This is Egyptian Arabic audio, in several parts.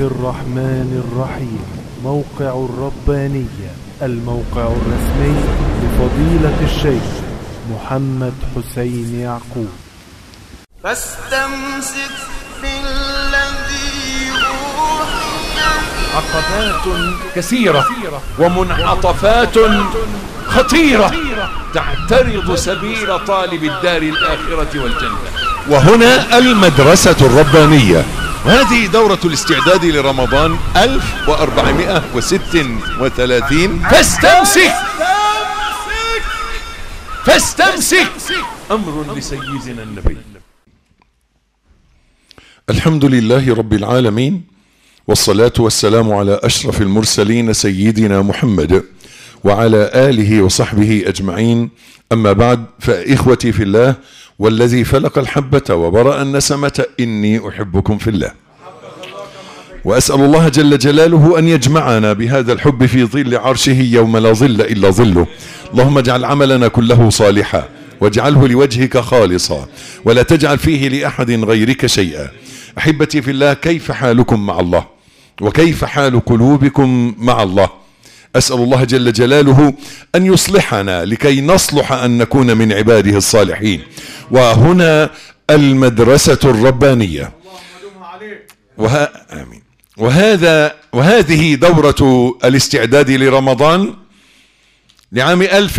الرحمن الرحيم موقع الربانية الموقع الرسمي لفضيلة الشيخ محمد حسين يعقوب فاستمسك بالذي أوحي عقبات كثيرة ومنعطفات خطيرة تعترض سبيل طالب الدار الآخرة والجنة وهنا المدرسة الربانية وهذه دورة الاستعداد لرمضان 1436 فاستمسك فاستمسك أمر لسيدنا النبي الحمد لله رب العالمين والصلاة والسلام على أشرف المرسلين سيدنا محمد وعلى آله وصحبه أجمعين أما بعد فإخوتي في الله والذي فلق الحبة وبرأ النسمة إني أحبكم في الله وأسأل الله جل جلاله أن يجمعنا بهذا الحب في ظل عرشه يوم لا ظل إلا ظله اللهم اجعل عملنا كله صالحا واجعله لوجهك خالصا ولا تجعل فيه لأحد غيرك شيئا أحبتي في الله كيف حالكم مع الله وكيف حال قلوبكم مع الله أسأل الله جل جلاله أن يصلحنا لكي نصلح أن نكون من عباده الصالحين وهنا المدرسة الربانية وها آمين وهذا وهذه دورة الاستعداد لرمضان لعام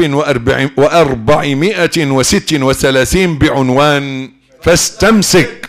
1436 بعنوان فاستمسك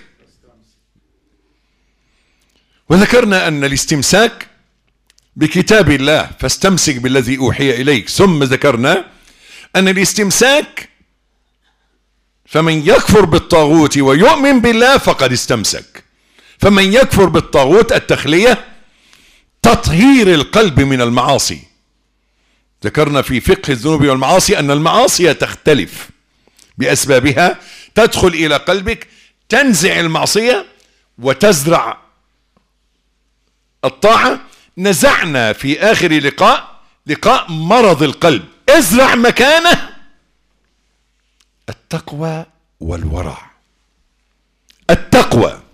وذكرنا أن الاستمساك بكتاب الله فاستمسك بالذي أوحي إليك ثم ذكرنا أن الاستمساك فمن يكفر بالطاغوت ويؤمن بالله فقد استمسك فمن يكفر بالطاغوت التخلية تطهير القلب من المعاصي ذكرنا في فقه الذنوب والمعاصي أن المعاصي تختلف بأسبابها تدخل إلى قلبك تنزع المعصية وتزرع الطاعة نزعنا في آخر لقاء لقاء مرض القلب ازرع مكانه التقوى والورع التقوى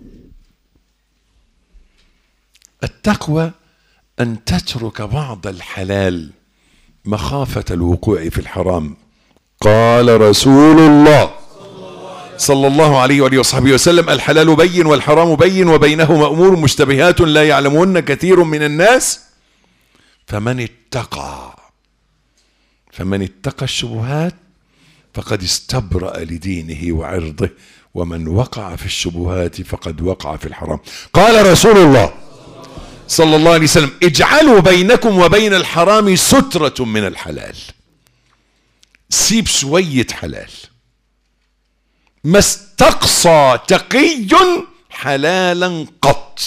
التقوى أن تترك بعض الحلال مخافة الوقوع في الحرام قال رسول الله صلى الله عليه وآله وصحبه وسلم الحلال بين والحرام بين وبينهما أمور مشتبهات لا يعلمهن كثير من الناس فمن اتقى فمن اتقى الشبهات فقد استبرأ لدينه وعرضه ومن وقع في الشبهات فقد وقع في الحرام قال رسول الله صلى الله عليه وسلم اجعلوا بينكم وبين الحرام سترة من الحلال سيب شوية حلال ما استقصى تقي حلالا قط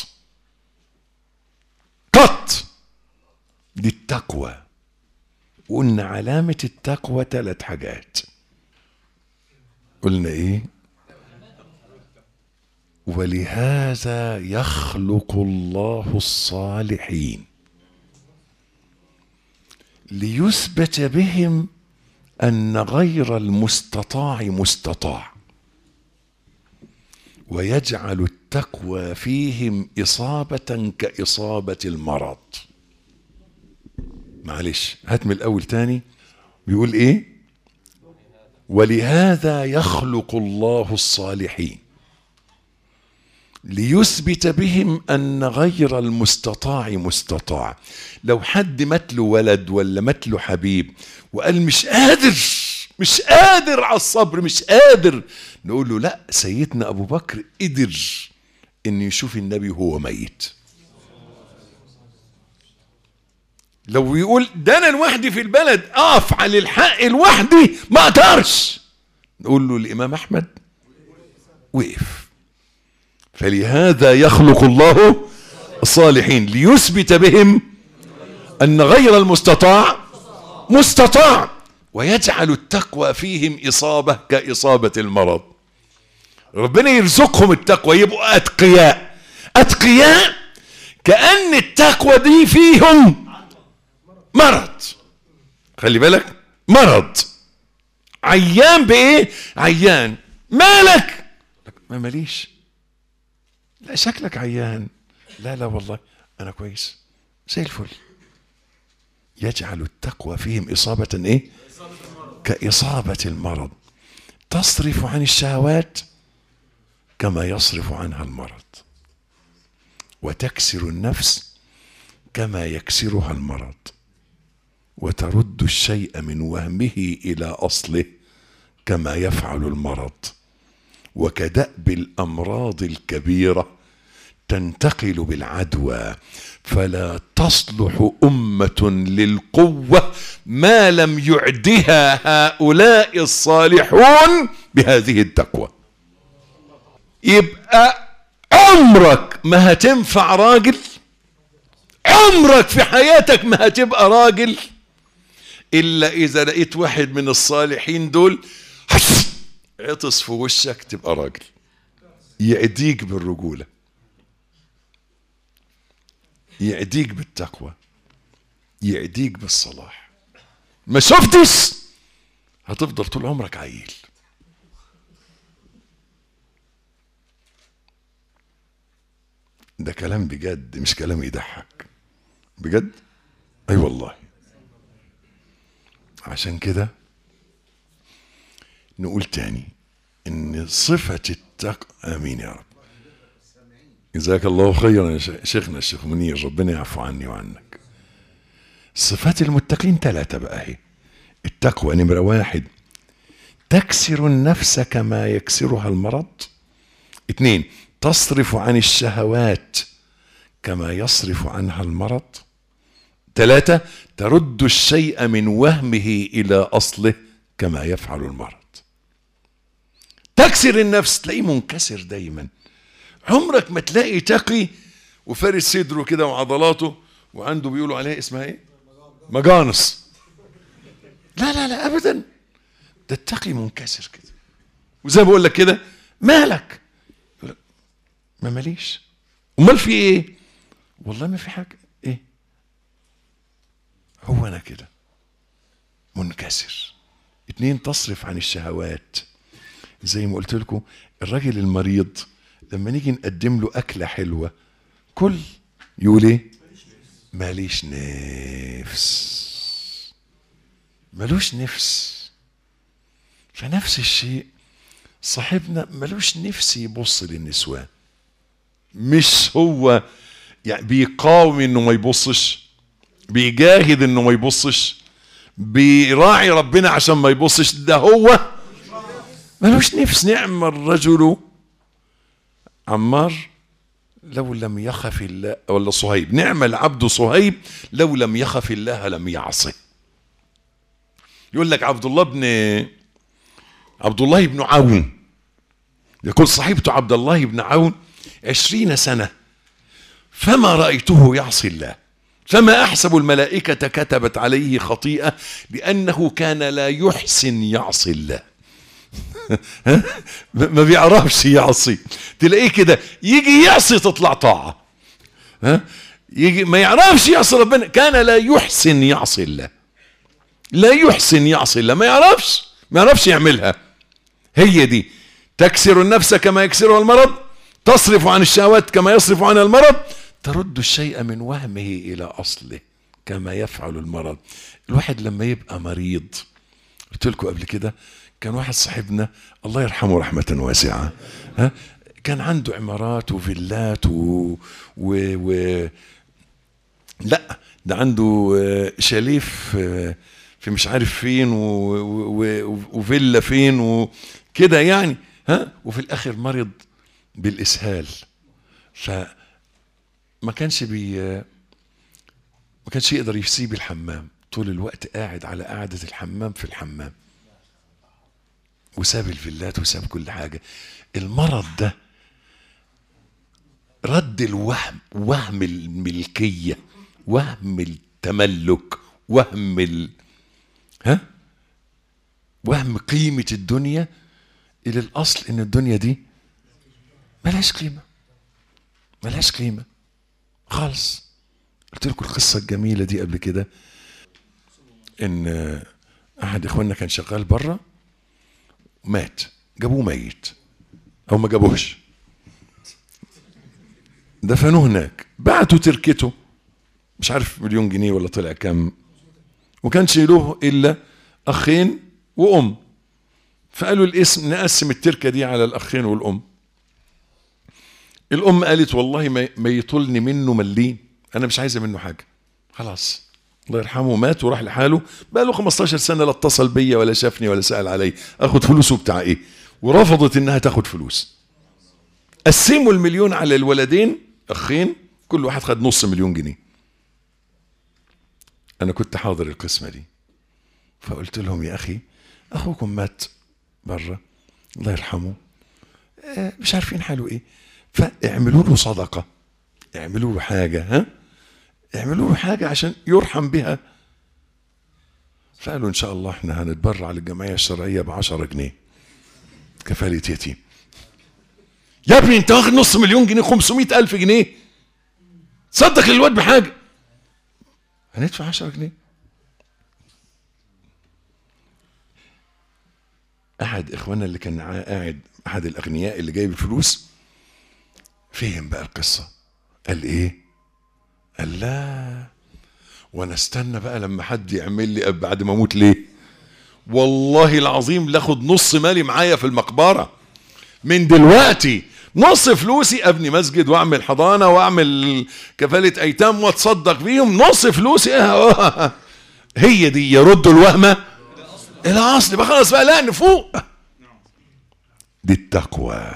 قط دي التقوى وقلنا علامة التقوى ثلاث حاجات قلنا ايه ولهذا يخلق الله الصالحين ليثبت بهم ان غير المستطاع مستطاع ويجعل التقوى فيهم اصابه كاصابه المرض معلش هات من الاول تاني بيقول ايه ولهذا يخلق الله الصالحين ليثبت بهم ان غير المستطاع مستطاع لو حد مات له ولد ولا مات له حبيب وقال مش قادر مش قادر على الصبر مش قادر نقول له لا سيدنا ابو بكر قدر ان يشوف النبي وهو ميت لو يقول ده انا لوحدي في البلد اقف على الحق لوحدي ما اقدرش نقول له الامام احمد وقف فلهذا يخلق الله الصالحين ليثبت بهم ان غير المستطاع مستطاع ويجعل التقوى فيهم اصابه كاصابه المرض ربنا يرزقهم التقوى يبقوا اتقياء اتقياء كان التقوى دي فيهم مرض خلي بالك مرض عيان بايه عيان مالك ما ماليش لا شكلك عيان لا لا والله انا كويس زي الفل يجعل التقوى فيهم اصابه ايه كاصابه المرض تصرف عن الشهوات كما يصرف عنها المرض وتكسر النفس كما يكسرها المرض وترد الشيء من وهمه الى اصله كما يفعل المرض وكدأب الامراض الكبيره تنتقل بالعدوى فلا تصلح امه للقوه ما لم يعدها هؤلاء الصالحون بهذه التقوى يبقى عمرك ما هتنفع راجل عمرك في حياتك ما هتبقى راجل الا اذا لقيت واحد من الصالحين دول عطس في وشك تبقى راجل يعديك بالرجوله يعديك بالتقوى يعديك بالصلاح ما شفتش هتفضل طول عمرك عيل ده كلام بجد مش كلام يضحك بجد اي أيوة والله عشان كده نقول تاني ان صفة التقوى امين يا رب جزاك الله خيرا يا شيخنا الشيخ منير ربنا يعفو عني وعنك صفات المتقين ثلاثة بقى اهي التقوى نمرة واحد تكسر النفس كما يكسرها المرض اثنين تصرف عن الشهوات كما يصرف عنها المرض ثلاثة ترد الشيء من وهمه إلى أصله كما يفعل المرض تكسر النفس تلاقيه منكسر دايما عمرك ما تلاقي تقي وفارس صدره كده وعضلاته وعنده بيقولوا عليها اسمها ايه مجانس لا لا لا ابدا ده التقي منكسر كده وزي ما بقول لك كده مالك ما ماليش امال في ايه والله ما في حاجه ايه هو انا كده منكسر اتنين تصرف عن الشهوات زي ما قلت لكم الراجل المريض لما نيجي نقدم له اكله حلوه كل يقول ايه ماليش نفس ملوش نفس فنفس الشيء صاحبنا ملوش نفس يبص للنسوان مش هو يعني بيقاوم انه ما يبصش بيجاهد انه ما يبصش بيراعي ربنا عشان ما يبصش ده هو ملوش نفس نعم الرجل عمار لو لم يخف الله ولا صهيب نعم العبد صهيب لو لم يخف الله لم يعصه يقول لك عبد الله بن عبد الله بن عون يقول صاحبته عبد الله بن عون عشرين سنة فما رأيته يعصي الله فما أحسب الملائكة كتبت عليه خطيئة لأنه كان لا يحسن يعصي الله ما بيعرفش يعصي تلاقيه كده يجي يعصي تطلع طاعة ها يجي ما يعرفش يعصي ربنا كان لا يحسن يعصي الله لا يحسن يعصي الله ما يعرفش ما يعرفش يعملها هي دي تكسر النفس كما يكسرها المرض تصرف عن الشهوات كما يصرف عنها المرض ترد الشيء من وهمه إلى أصله كما يفعل المرض الواحد لما يبقى مريض قلت لكم قبل كده كان واحد صاحبنا الله يرحمه رحمة واسعة ها كان عنده عمارات وفيلات و, و... و... لا ده عنده شاليه في في مش عارف فين و... و... وفيلا فين وكده يعني ها وفي الاخر مرض بالاسهال فما كانش بي ما كانش يقدر يسيب الحمام طول الوقت قاعد على قعدة الحمام في الحمام وساب الفيلات وساب كل حاجة المرض ده رد الوهم وهم الملكية وهم التملك وهم ال... ها وهم قيمة الدنيا إلى الأصل إن الدنيا دي ملهاش قيمة ملهاش قيمة خالص قلت لكم القصة الجميلة دي قبل كده إن أحد إخواننا كان شغال بره مات جابوه ميت أو ما جابوهش دفنوه هناك بعتوا تركته مش عارف مليون جنيه ولا طلع كام وكانش له الا اخين وام فقالوا الاسم نقسم التركه دي على الاخين والام الام قالت والله ما ما يطولني منه ملين انا مش عايزه منه حاجه خلاص الله يرحمه مات وراح لحاله بقى له 15 سنه لا اتصل بيا ولا شافني ولا سال علي اخد فلوسه بتاع ايه ورفضت انها تاخد فلوس قسموا المليون على الولدين اخين كل واحد خد نص مليون جنيه انا كنت حاضر القسمه دي فقلت لهم يا اخي اخوكم مات بره الله يرحمه آه، مش عارفين حاله ايه فاعملوا له صدقه اعملوا له حاجه ها اعملوا له حاجه عشان يرحم بها فقالوا ان شاء الله احنا هنتبرع للجمعيه الشرعيه ب 10 جنيه كفاله يتيم يا ابني انت واخد نص مليون جنيه 500 الف جنيه صدق الواد بحاجه هندفع 10 جنيه احد اخواننا اللي كان معاه قاعد احد الاغنياء اللي جايب الفلوس فهم بقى القصه قال ايه قال لا وانا استنى بقى لما حد يعمل لي بعد ما اموت ليه والله العظيم لاخد نص مالي معايا في المقبره من دلوقتي نص فلوسي ابني مسجد واعمل حضانه واعمل كفاله ايتام واتصدق بيهم نص فلوسي اه هي دي يرد الوهمه الى اصل بقى خلاص بقى لا نفوق دي التقوى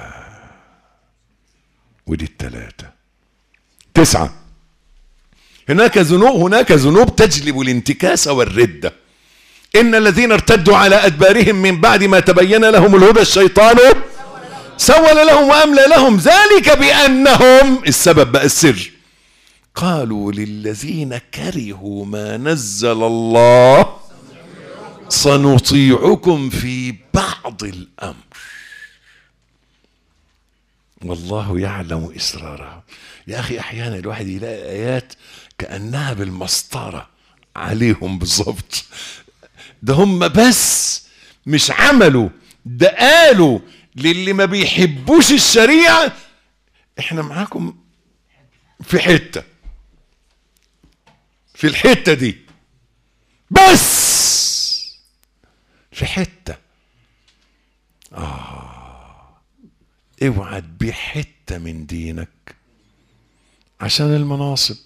ودي التلاتة تسعة هناك ذنوب هناك ذنوب تجلب الانتكاس والردة إن الذين ارتدوا على أدبارهم من بعد ما تبين لهم الهدى الشيطان سول لهم وأملى لهم ذلك بأنهم السبب بقى السر قالوا للذين كرهوا ما نزل الله سنطيعكم في بعض الأمر والله يعلم إسرارها يا أخي أحيانا الواحد يلاقي آيات كأنها بالمسطرة عليهم بالظبط ده هم بس مش عملوا ده قالوا للي ما بيحبوش الشريعة احنا معاكم في حتة في الحتة دي بس في حتة اوعى تبيع حته من دينك عشان المناصب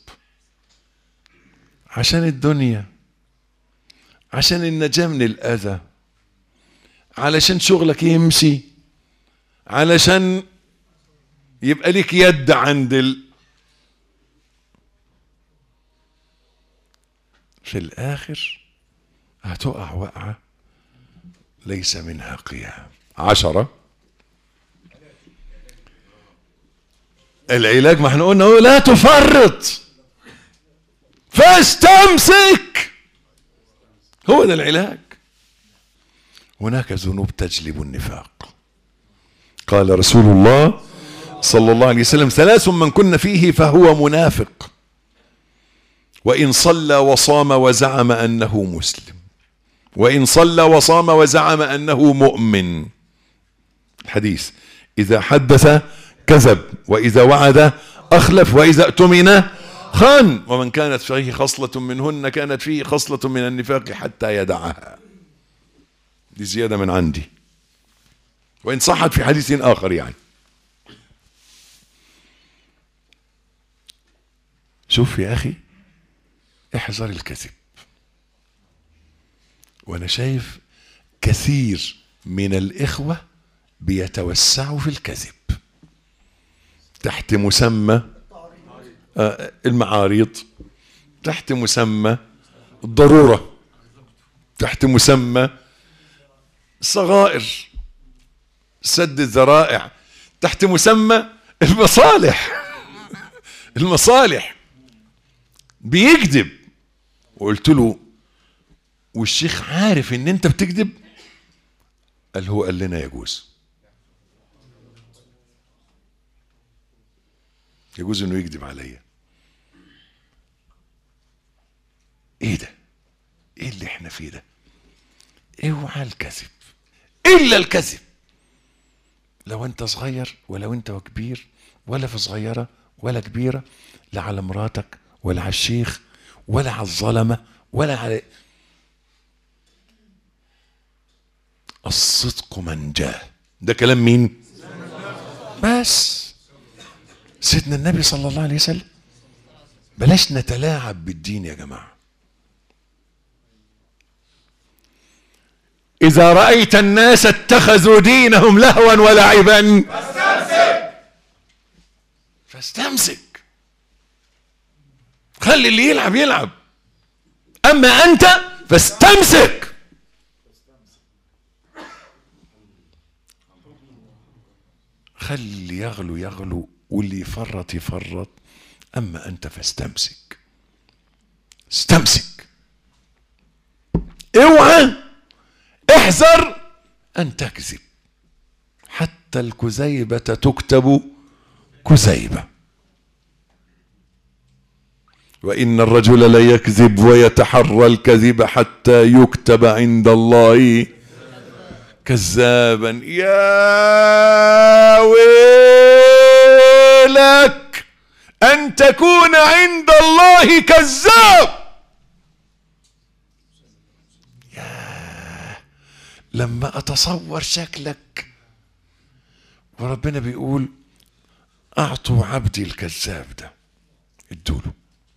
عشان الدنيا عشان النجاة من الأذى علشان شغلك يمشي علشان يبقى ليك يد عند ال... في الآخر هتقع وقعة ليس منها قيام عشرة العلاج ما احنا قلنا هو لا تفرط فاستمسك هو ده العلاج هناك ذنوب تجلب النفاق قال رسول الله صلى الله عليه وسلم ثلاث من كن فيه فهو منافق وإن صلى وصام وزعم أنه مسلم وإن صلى وصام وزعم أنه مؤمن الحديث إذا حدث كذب وإذا وعد أخلف وإذا اؤتمن خان ومن كانت فيه خصلة منهن كانت فيه خصلة من النفاق حتى يدعها دي زيادة من عندي وإن صحت في حديث آخر يعني شوف يا أخي احذر الكذب وأنا شايف كثير من الإخوة بيتوسعوا في الكذب تحت مسمى آه، المعاريض تحت مسمى الضرورة تحت مسمى صغائر سد الذرائع تحت مسمى المصالح المصالح بيكذب وقلت له والشيخ عارف ان انت بتكذب قال هو قال لنا يجوز يجوز انه يكذب عليا ايه ده ايه اللي احنا فيه ده اوعى الكذب الا الكذب لو انت صغير ولو انت كبير ولا في صغيره ولا كبيرة لا على مراتك ولا على الشيخ ولا على الظلمة ولا على الصدق من جاه ده كلام مين بس سيدنا النبي صلى الله عليه وسلم بلاش نتلاعب بالدين يا جماعة إذا رأيت الناس اتخذوا دينهم لهوا ولعبا فاستمسك خلي اللي يلعب يلعب أما أنت فاستمسك خلي يغلو يغلو واللي يفرط يفرط أما أنت فاستمسك استمسك اوعى احذر أن تكذب حتى الكذيبة تكتب كذيبة وإن الرجل ليكذب ويتحرى الكذب حتى يكتب عند الله كذابا يا ويلك أن تكون عند الله كذاب يا لما أتصور شكلك وربنا بيقول أعطوا عبدي الكذاب ده ادوله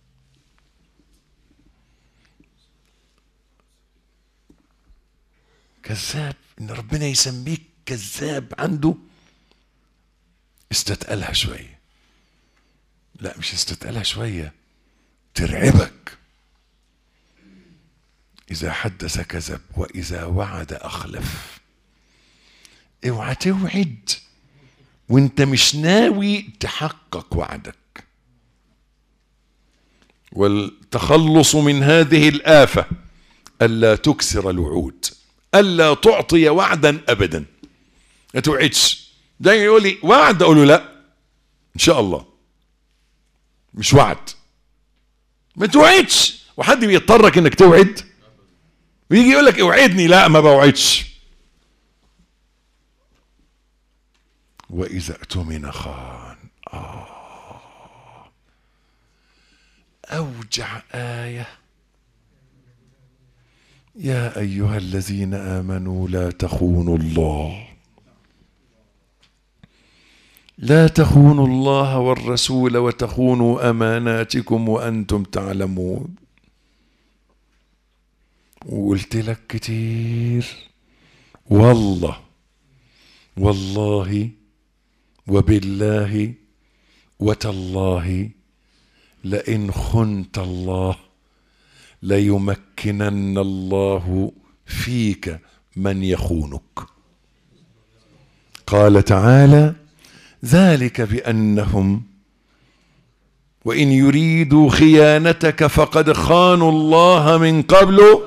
كذاب ان ربنا يسميك كذاب عنده استتقلها شويه لا مش استتقلها شويه ترعبك اذا حدث كذب واذا وعد اخلف اوعى توعد وانت مش ناوي تحقق وعدك والتخلص من هذه الآفة ألا تكسر الوعود ألا تعطي وعدا أبدا ما توعدش ده يقول لي وعد أقول له لا إن شاء الله مش وعد ما توعدش وحد بيضطرك انك توعد ويجي يقول لك اوعدني لا ما بوعدش وإذا اؤتمن خان آه أوجع آية يا أيها الذين آمنوا لا تخونوا الله لا تخونوا الله والرسول وتخونوا أماناتكم وأنتم تعلمون وقلت لك كتير والله والله وبالله وتالله لئن خنت الله ليمكنن الله فيك من يخونك قال تعالى ذلك بانهم وان يريدوا خيانتك فقد خانوا الله من قبل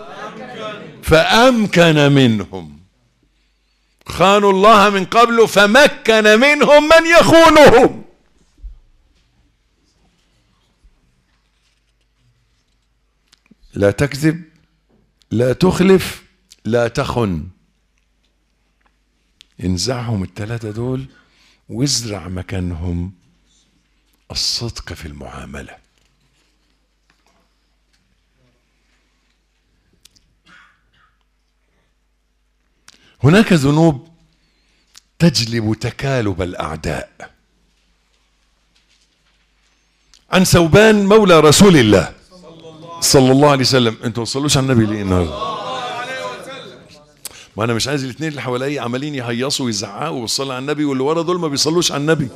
فامكن منهم خانوا الله من قبل فمكن منهم من يخونهم لا تكذب لا تخلف لا تخن انزعهم الثلاثة دول وازرع مكانهم الصدق في المعاملة هناك ذنوب تجلب تكالب الأعداء عن ثوبان مولى رسول الله صلى الله عليه وسلم انتوا ما تصلوش على النبي ليه النهارده ما انا مش عايز الاثنين اللي حواليا عمالين يهيصوا ويزعقوا ويصلوا على النبي واللي ورا دول ما بيصلوش على النبي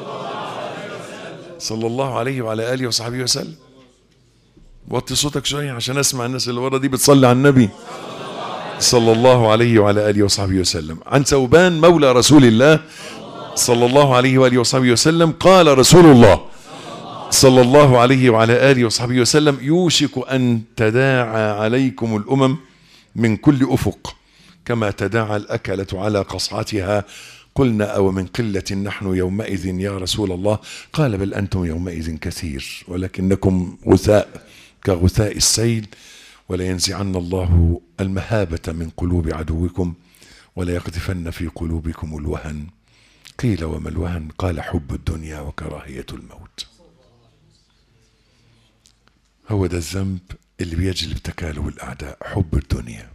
صلى الله عليه وعلى اله وصحبه وسلم وطي صوتك شويه عشان اسمع الناس اللي ورا دي بتصلي على النبي صلى الله عليه وعلى اله وصحبه وسلم عن ثوبان مولى رسول الله صلى الله عليه واله وصحبه وسلم قال رسول الله صلى الله عليه وعلى اله وصحبه وسلم يوشك ان تداعى عليكم الامم من كل افق كما تداعى الاكله على قصعتها قلنا او من قله نحن يومئذ يا رسول الله قال بل انتم يومئذ كثير ولكنكم غثاء كغثاء السيل ولينزعن الله المهابه من قلوب عدوكم وليقذفن في قلوبكم الوهن قيل وما الوهن قال حب الدنيا وكراهيه الموت هو ده الذنب اللي بيجلب تكالب الأعداء حب الدنيا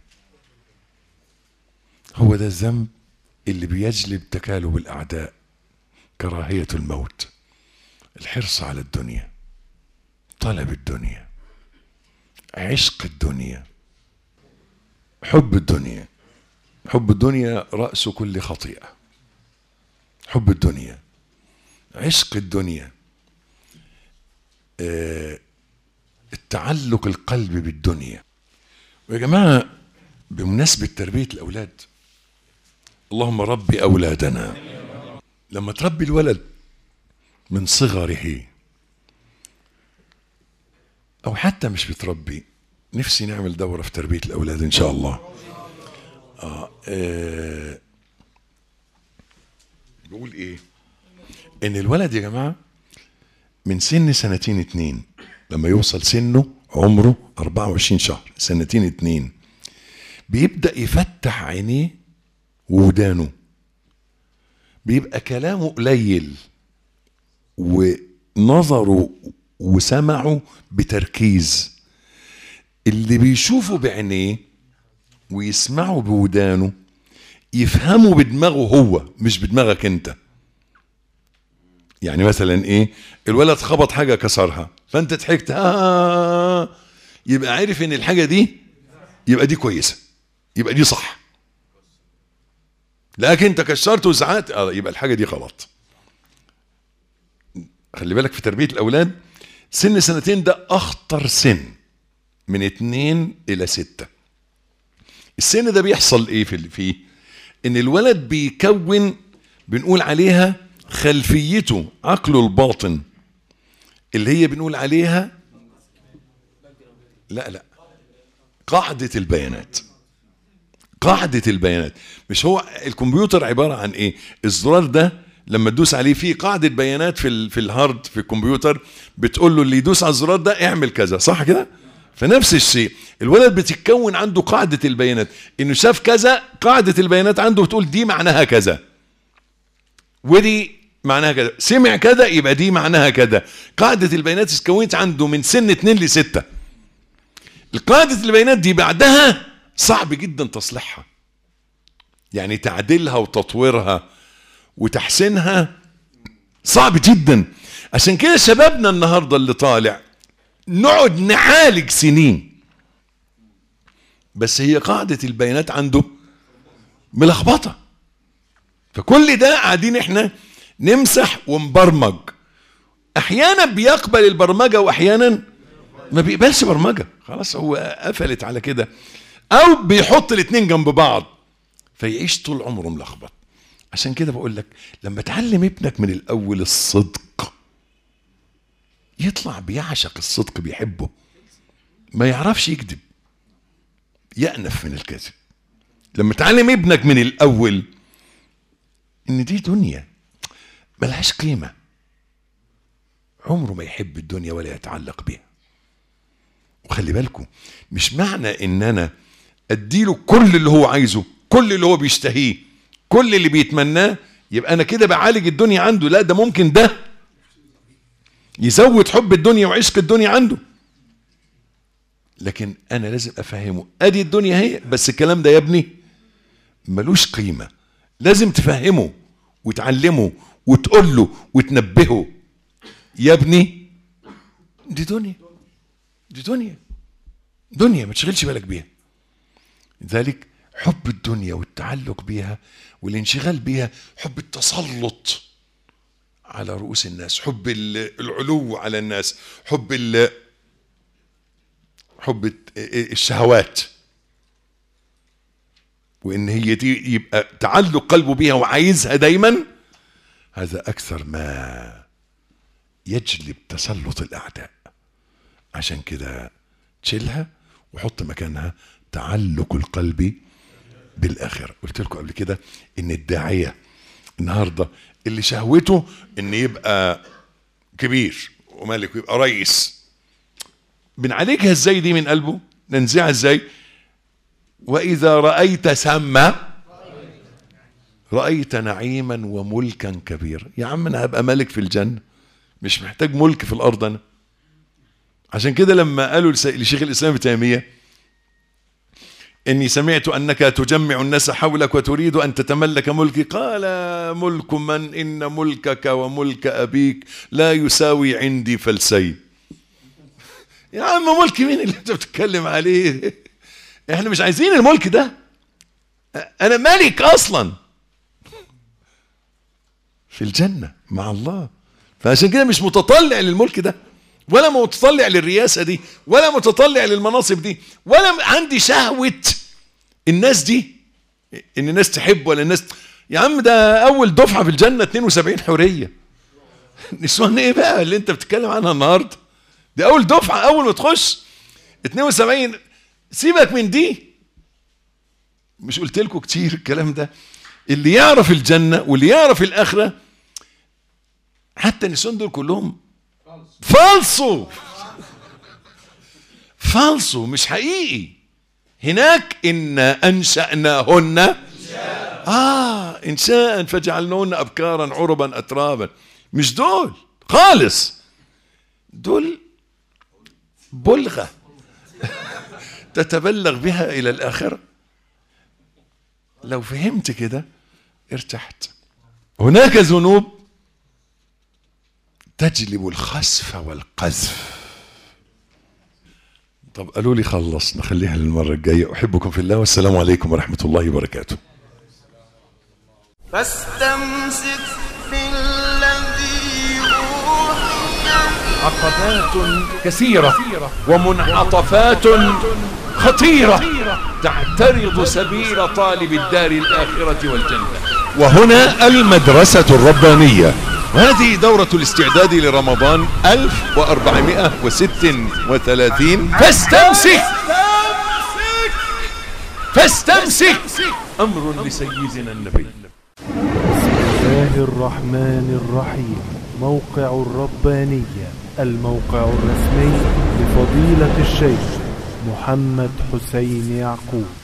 هو ده الذنب اللي بيجلب تكالب الأعداء كراهية الموت الحرص على الدنيا طلب الدنيا عشق الدنيا حب الدنيا حب الدنيا رأس كل خطيئة حب الدنيا عشق الدنيا آه، التعلق القلب بالدنيا ويا جماعة بمناسبة تربية الأولاد اللهم ربي أولادنا لما تربي الولد من صغره أو حتى مش بتربي نفسي نعمل دورة في تربية الأولاد إن شاء الله آه آه بقول إيه إن الولد يا جماعة من سن سنتين اتنين لما يوصل سنه عمره 24 شهر سنتين اتنين بيبدأ يفتح عينيه وودانه بيبقى كلامه قليل ونظره وسمعه بتركيز اللي بيشوفه بعينيه ويسمعه بودانه يفهمه بدماغه هو مش بدماغك انت يعني مثلا ايه الولد خبط حاجه كسرها فانت ضحكت آه يبقى عارف ان الحاجه دي يبقى دي كويسه يبقى دي صح لكن انت كسرت وزعقت آه يبقى الحاجه دي غلط خلي بالك في تربيه الاولاد سن سنتين ده اخطر سن من اتنين الى ستة السن ده بيحصل ايه في فيه ان الولد بيكون بنقول عليها خلفيته عقله الباطن اللي هي بنقول عليها لا لا قاعدة البيانات قاعدة البيانات مش هو الكمبيوتر عبارة عن ايه الزرار ده لما تدوس عليه فيه قاعدة بيانات في ال في الهارد في الكمبيوتر بتقول له اللي يدوس على الزرار ده اعمل كذا صح كده فنفس الشيء الولد بتتكون عنده قاعدة البيانات انه شاف كذا قاعدة البيانات عنده بتقول دي معناها كذا ودي معناها كذا سمع كذا يبقى دي معناها كذا قاعدة البيانات اتكونت عنده من سن اتنين لستة القاعدة البيانات دي بعدها صعب جدا تصليحها يعني تعديلها وتطويرها وتحسينها صعب جدا عشان كده شبابنا النهارده اللي طالع نقعد نعالج سنين بس هي قاعدة البيانات عنده ملخبطة فكل ده قاعدين احنا نمسح ونبرمج احيانا بيقبل البرمجة واحيانا ما بيقبلش برمجة خلاص هو قفلت على كده او بيحط الاتنين جنب بعض فيعيش طول عمره ملخبط عشان كده بقول لك لما تعلم ابنك من الاول الصدق يطلع بيعشق الصدق بيحبه ما يعرفش يكذب يأنف من الكذب لما تعلم ابنك من الاول ان دي دنيا ملهاش قيمه عمره ما يحب الدنيا ولا يتعلق بها وخلي بالكم مش معنى ان انا اديله كل اللي هو عايزه كل اللي هو بيشتهيه كل اللي بيتمناه يبقى انا كده بعالج الدنيا عنده لا ده ممكن ده يزود حب الدنيا وعشق الدنيا عنده لكن انا لازم افهمه ادي الدنيا هي بس الكلام ده يا ابني ملوش قيمه لازم تفهمه وتعلمه وتقول له وتنبهه يا ابني دي دنيا دي دنيا دنيا ما تشغلش بالك بيها لذلك حب الدنيا والتعلق بيها والانشغال بيها حب التسلط على رؤوس الناس حب ال- العلو على الناس حب ال- حب الت- الشهوات وان هي دي يبقى تعلق قلبه بيها وعايزها دايما هذا اكثر ما يجلب تسلط الاعداء عشان كده تشيلها وحط مكانها تعلق القلب بالاخره قلت لكم قبل كده ان الداعيه النهارده اللي شهوته ان يبقى كبير وملك ويبقى رئيس بنعالجها ازاي دي من قلبه ننزعها ازاي واذا رايت ثم رايت نعيما وملكا كبيرا يا عم انا هبقى ملك في الجنه مش محتاج ملك في الارض انا عشان كده لما قالوا لس- لشيخ الاسلام ابن تيميه اني سمعت انك تجمع الناس حولك وتريد ان تتملك ملكي قال ملك من ان ملكك وملك ابيك لا يساوي عندي فلسين يا عم ملك مين اللي انت بتتكلم عليه احنا مش عايزين الملك ده انا ملك اصلا في الجنه مع الله فعشان كده مش متطلع للملك ده ولا متطلع للرياسه دي ولا متطلع للمناصب دي ولا عندي شهوه الناس دي ان الناس تحب ولا الناس يا عم ده اول دفعه في الجنه 72 حوريه نسوان ايه بقى اللي انت بتتكلم عنها النهارده دي اول دفعه اول ما تخش 72 سيبك من دي مش قلت لكم كتير الكلام ده اللي يعرف الجنه واللي يعرف الاخره حتى النسوان دول كلهم فالصو فالصو مش حقيقي هناك إن أنشأناهن آه إنشاء فجعلناهن أبكارا عربا أترابا مش دول خالص دول بلغة تتبلغ بها إلى الآخرة لو فهمت كده ارتحت هناك ذنوب تجلب الخسف والقذف طب قالوا لي خلصنا خليها للمرة الجاية أحبكم في الله والسلام عليكم ورحمة الله وبركاته فاستمسك بالذي أوحي عقبات كثيرة ومنعطفات خطيرة تعترض سبيل طالب الدار الآخرة والجنة وهنا المدرسة الربانية وهذه دورة الاستعداد لرمضان 1436 فاستمسك فاستمسك أمر لسيدنا النبي بسم الله الرحمن الرحيم موقع الربانية الموقع الرسمي لفضيلة الشيخ محمد حسين يعقوب